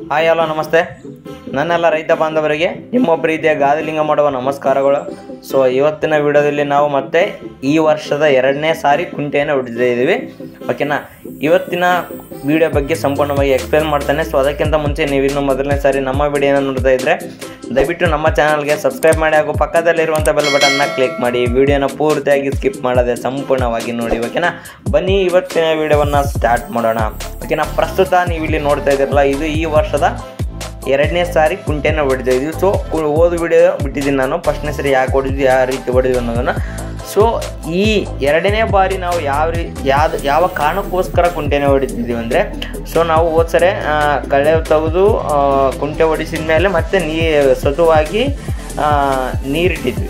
hi hello ನಮಸ್ತೆ ನನ್ನೆಲ್ಲ ರೈತ ಬಾಂಧವರಿಗೆ ನಿಮ್ಮ ಪ್ರೀತಿಯ ಗಾದಿಲಿಂಗ ಮಾಡುವ ನಮಸ್ಕಾರಗಳು ಸೊ ಇವತ್ತಿನ ವಿಡಿಯೋದಲ್ಲಿ ನಾವು ಮತ್ತೆ ಈ ವರ್ಷದ ಎರಡನೇ ಸಾರಿ ಕುಂಟೆಯನ್ನು ಹೊಡಿತಾ ಇದ್ದೀವಿ ಓಕೆನಾ ಇವತ್ತಿನ ವಿಡಿಯೋ ಬಗ್ಗೆ ಸಂಪೂರ್ಣವಾಗಿ ಎಕ್ಸ್ಪ್ಲೇನ್ ಮಾಡ್ತಾನೆ ಸೊ ಅದಕ್ಕಿಂತ ಮುಂಚೆ ನೀವು ಇನ್ನು ಮೊದಲನೇ ಸಾರಿ ನಮ್ಮ ವಿಡಿಯೋನ ನೋಡ್ತಾ ಇದ್ದರೆ ದಯವಿಟ್ಟು ನಮ್ಮ ಚಾನಲ್ಗೆ ಸಬ್ಸ್ಕ್ರೈಬ್ ಮಾಡಿ ಹಾಗೂ ಪಕ್ಕದಲ್ಲಿರುವಂಥ ಬೆಲ್ ಬಟನ್ನ ಕ್ಲಿಕ್ ಮಾಡಿ ವಿಡಿಯೋನ ಪೂರ್ತಿಯಾಗಿ ಸ್ಕಿಪ್ ಮಾಡದೆ ಸಂಪೂರ್ಣವಾಗಿ ನೋಡಿ ಓಕೆನಾ ಬನ್ನಿ ಇವತ್ತಿನ ವಿಡಿಯೋವನ್ನು ಸ್ಟಾರ್ಟ್ ಮಾಡೋಣ ಓಕೆನಾ ಪ್ರಸ್ತುತ ನೀವು ಇಲ್ಲಿ ನೋಡ್ತಾ ಇದ್ದೀರಲ್ಲ ಇದು ಈ ವರ್ಷದ ಎರಡನೇ ಸಾರಿ ಕುಂಟೆನ ಹೊಡಿತಾ ಇದ್ವಿ ಸೊ ಓದು ವಿಡಿಯೋ ಬಿಟ್ಟಿದ್ದೀನಿ ನಾನು ಫಸ್ಟ್ನೇ ಸರಿ ಯಾಕೆ ಹೊಡಿದ್ವಿ ಯಾವ ರೀತಿ ಹೊಡಿದ್ವಿ ಅನ್ನೋದನ್ನು ಸೊ ಈ ಎರಡನೇ ಬಾರಿ ನಾವು ಯಾವ ರೀ ಯಾವ್ದು ಯಾವ ಕಾರಣಕ್ಕೋಸ್ಕರ ಕುಂಟೆನ ಹೊಡಿತಿದ್ದೀವಿ ಅಂದರೆ ಸೊ ನಾವು ಹೋದ ಸರಿ ಆ, ಕಳೆ ತೆಗೆದು ಆ, ಕುಂಟೆ ಹೊಡಿಸಿದ ಮೇಲೆ ಮತ್ತೆ ನೀ ಸತುವಾಗಿ ಆ, ನೀರಿಟ್ಟಿದ್ವಿ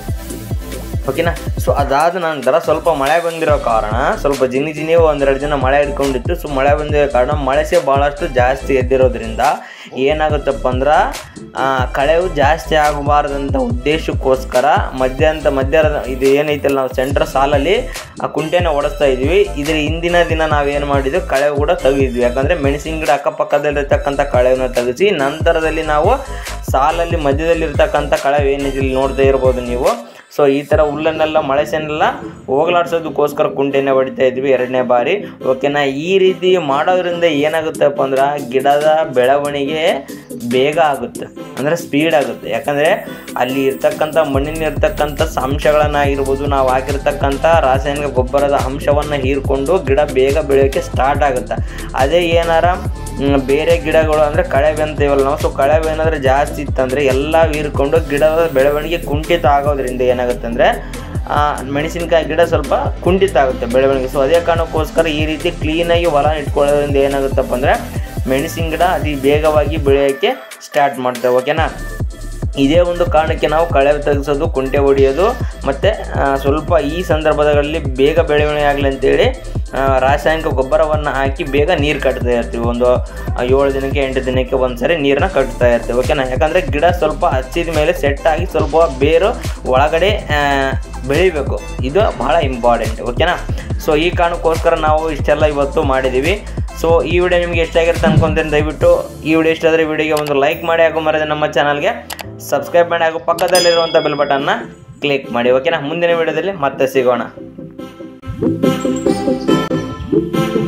ಓಕೆನಾ ಸೊ ಅದಾದ ನಂತರ ಸ್ವಲ್ಪ ಮಳೆ ಬಂದಿರೋ ಕಾರಣ ಸ್ವಲ್ಪ ಜಿನಿ ಜಿನಿ ಒಂದೆರಡು ದಿನ ಮಳೆ ಹಿಡ್ಕೊಂಡಿತ್ತು ಸೊ ಮಳೆ ಬಂದಿರೋ ಕಾರಣ ಮಳೆಸೆ ಭಾಳಷ್ಟು ಜಾಸ್ತಿ ಎದ್ದಿರೋದ್ರಿಂದ ಏನಾಗುತ್ತಪ್ಪ ಅಂದ್ರೆ ಆ, ಕಳೆವು ಜಾಸ್ತಿ ಆಗಬಾರ್ದಂಥ ಉದ್ದೇಶಕ್ಕೋಸ್ಕರ ಮಧ್ಯಾಂತ ಮಧ್ಯಾಹ್ನದ ಇದು ಏನೈತಲ್ಲ ನಾವು ಸೆಂಟ್ರ್ ಸಾಲಲ್ಲಿ ಆ ಕುಂಟೆನ ಓಡಿಸ್ತಾ ಇದ್ವಿ ಇದ್ರ ಹಿಂದಿನ ದಿನ ನಾವೇನು ಮಾಡಿದ್ವಿ ಕಳೆ ಕೂಡ ತೆಗಿದ್ವಿ ಯಾಕಂದರೆ ಮೆಣಸಿನ ಗಿಡ ಅಕ್ಕಪಕ್ಕದಲ್ಲಿರ್ತಕ್ಕಂಥ ಕಳೆವನ್ನು ತೆಗೆಸಿ ನಂತರದಲ್ಲಿ ನಾವು ಸಾಲಲ್ಲಿ ಮಧ್ಯದಲ್ಲಿರ್ತಕ್ಕಂಥ ಕಳೆ ಏನಿದೆ ಇಲ್ಲಿ ನೋಡ್ತಾ ಇರ್ಬೋದು ನೀವು ಸೊ ಈ ಥರ ಹುಲ್ಲನ್ನೆಲ್ಲ ಮಳೆಸನ್ನೆಲ್ಲ ಹೋಗಲಾಡ್ಸೋದಕ್ಕೋಸ್ಕರ ಕುಂಟೆನೆ ಹೊಡಿತಾ ಇದ್ವಿ ಎರಡನೇ ಬಾರಿ ಓಕೆನಾ ಈ ರೀತಿ ಮಾಡೋದ್ರಿಂದ ಏನಾಗುತ್ತಪ್ಪ ಅಂದ್ರೆ ಗಿಡದ ಬೆಳವಣಿಗೆ ಬೇಗ ಆಗುತ್ತೆ ಅಂದರೆ ಸ್ಪೀಡ್ ಆಗುತ್ತೆ ಯಾಕಂದರೆ ಅಲ್ಲಿ ಇರ್ತಕ್ಕಂಥ ಮಣ್ಣಿನ ಇರ್ತಕ್ಕಂಥ ಅಂಶಗಳನ್ನಾಗಿರ್ಬೋದು ನಾವು ಹಾಕಿರ್ತಕ್ಕಂಥ ರಾಸಾಯನಿಕ ಗೊಬ್ಬರದ ಅಂಶವನ್ನು ಹೀರ್ಕೊಂಡು ಗಿಡ ಬೇಗ ಬೆಳೆಯೋಕ್ಕೆ ಸ್ಟಾರ್ಟ್ ಆಗುತ್ತೆ ಅದೇ ಏನಾರ ಮ್, ಬೇರೆ ಗಿಡಗಳು ಅಂದರೆ ಕಳೆವೆ ಅಂತೀವಲ್ಲ ನಾವು ಸೊ ಕಳೆವೆ ಏನಾದರೂ ಜಾಸ್ತಿ ಇತ್ತಂದರೆ ಎಲ್ಲ ಹೀರ್ಕೊಂಡು ಗಿಡದ ಬೆಳವಣಿಗೆ ಕುಂಠಿತ ಆಗೋದ್ರಿಂದ ಏನಾಗುತ್ತೆ ಅಂದರೆ ಮೆಣಸಿನಕಾಯಿ ಗಿಡ ಸ್ವಲ್ಪ ಕುಂಠಿತ ಆಗುತ್ತೆ ಬೆಳವಣಿಗೆ ಸೊ ಅದೇ ಕಾರಣಕ್ಕೋಸ್ಕರ ಈ ರೀತಿ ಕ್ಲೀನಾಗಿ ಹೊಲ ಇಟ್ಕೊಳ್ಳೋದ್ರಿಂದ ಏನಾಗುತ್ತಪ್ಪ ಅಂದರೆ ಮೆಣಸಿನ ಗಿಡ ಅತಿ ಬೇಗವಾಗಿ ಬೆಳೆಯೋಕ್ಕೆ ಸ್ಟಾರ್ಟ್ ಮಾಡ್ತೇವೆ ಓಕೆನಾ ಇದೇ ಒಂದು ಕಾರಣಕ್ಕೆ ನಾವು ಕಳೆ ತೆಗೆಸೋದು ಕುಂಟೆ ಹೊಡೆಯೋದು ಮತ್ತು ಸ್ವಲ್ಪ ಈ ಸಂದರ್ಭದಲ್ಲಿ ಬೇಗ ಬೆಳವಣಿಗೆ ಆಗಲಿ ಅಂತೇಳಿ ಆ, ರಾಸಾಯನಿಕ ಗೊಬ್ಬರವನ್ನು ಹಾಕಿ ಬೇಗ ನೀರು ಕಟ್ತಾ ಇರ್ತೀವಿ ಒಂದು ಆ, ಏಳು ದಿನಕ್ಕೆ ಎಂಟು ದಿನಕ್ಕೆ ಒಂದು ಸರಿ ನೀರನ್ನ ಕಟ್ತಾ ಇರ್ತೀವಿ ಓಕೆನಾ ಯಾಕಂದರೆ ಗಿಡ ಸ್ವಲ್ಪ ಹಚ್ಚಿದ ಮೇಲೆ ಸೆಟ್ ಆಗಿ ಸ್ವಲ್ಪ ಬೇರು ಒಳಗಡೆ ಆ, ಬೆಳಿಬೇಕು ಇದು ಬಹಳ ಇಂಪಾರ್ಟೆಂಟ್ ಓಕೆನಾ ಸೊ ಈ ಕಾರಣಕ್ಕೋಸ್ಕರ ನಾವು ಇಷ್ಟೆಲ್ಲ ಇವತ್ತು ಮಾಡಿದ್ದೀವಿ ಸೊ ಈ ವಿಡಿಯೋ ನಿಮಗೆ ಇಷ್ಟ ಆಗಿರುತ್ತೆ ಅನ್ಕೊಂತೇನೆ ದಯವಿಟ್ಟು ಈ ವಿಡಿಯೋ ಇಷ್ಟ ಆದರೆ ವಿಡಿಯೋಗೆ ಒಂದು ಲೈಕ್ ಮಾಡಿ ಹಾಗೂ ಮರದ ನಮ್ಮ ಚಾನಲ್ಗೆ ಸಬ್ಸ್ಕ್ರೈಬ್ ಮಾಡಿ ಹಾಗೂ ಪಕ್ಕದಲ್ಲಿರುವಂಥ ಬೆಲ್ ಬಟನ್ನ ಕ್ಲಿಕ್ ಮಾಡಿ ಓಕೆನಾ ಮುಂದಿನ ವಿಡಿಯೋದಲ್ಲಿ ಮತ್ತೆ ಸಿಗೋಣ